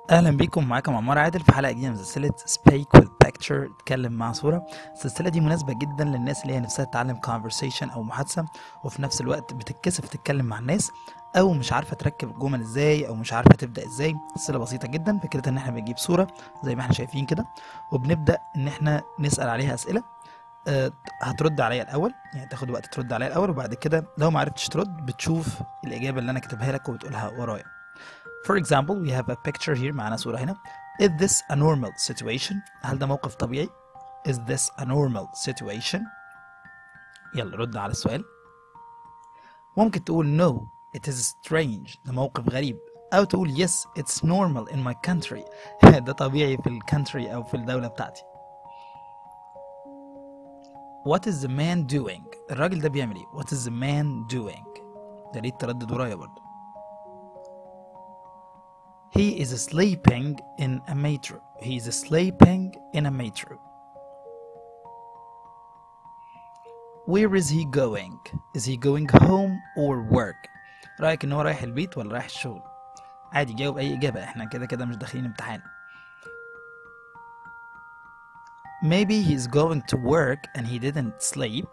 اهلا بيكم معاكم عمار عادل في حلقه جديده من سلسله سبيك with picture اتكلم مع صوره السلسله دي مناسبه جدا للناس اللي هي نفسها تتعلم conversation او محادثه وفي نفس الوقت بتتكسف تتكلم مع الناس او مش عارفه تركب الجمل ازاي او مش عارفه تبدا ازاي سلسله بسيطه جدا فكرتها ان احنا بنجيب صوره زي ما احنا شايفين كده وبنبدا ان احنا نسال عليها اسئله أه هترد عليا الاول يعني تاخد وقت ترد عليا الاول وبعد كده لو ما عرفتش ترد بتشوف الاجابه اللي انا كاتبها لك وبتقولها ورايا For example, we have a picture here معنا صورة هنا. Is this a normal situation? هل ده موقف طبيعي؟ Is this a normal situation? يلا رد على السؤال. ممكن تقول no, it is strange. ده موقف غريب. أو تقول yes, it's normal in my country. ده طبيعي في الكانتري أو في الدولة بتاعتي. What is the man doing? الراجل ده بيعمل ايه؟ What is the man doing? ده ليه التردد ورايا برضه. He is sleeping in a metro. He is sleeping in a metro. Where is he going? Is he going home or work? رأيك إن هو رايح البيت ولا رايح الشغل؟ عادي جاوب أي إجابة إحنا كده كده مش داخلين امتحان. Maybe he's going to work and he didn't sleep.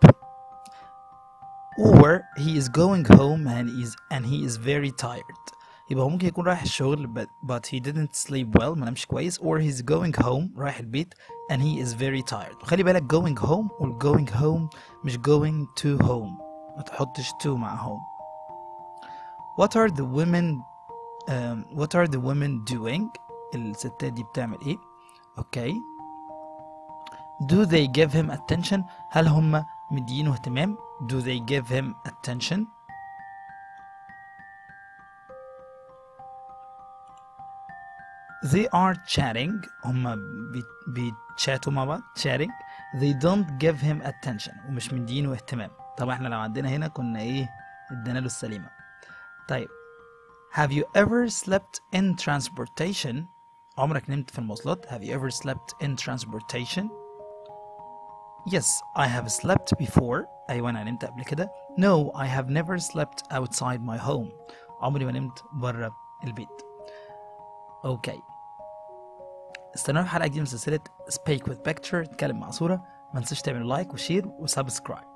Or he is going home and is and he is very tired. يبقى هو ممكن يكون رايح الشغل but, but he didn't sleep well ما نامش كويس or he's going home رايح البيت and he is very tired وخلي بالك going home or going home مش going to home ما تحطش to مع home what are the women um, what are the women doing الستات دي بتعمل ايه اوكي do they give him attention هل هم مدينه اهتمام do they give him attention they are chatting هما بي- بيتشاتوا مع بعض chatting they don't give him attention ومش مدينه اهتمام طبعا احنا لو عندنا هنا كنا ايه ادينا له السليمة طيب have you ever slept in transportation عمرك نمت في المواصلات have you ever slept in transportation yes I have slept before أيوة أنا نمت قبل كده no I have never slept outside my home عمري ما نمت بره البيت اوكي استنونا في حلقه جديده من سلسله سبيك with picture نتكلم مع صوره ما تنسوش تعملوا لايك وشير وسبسكرايب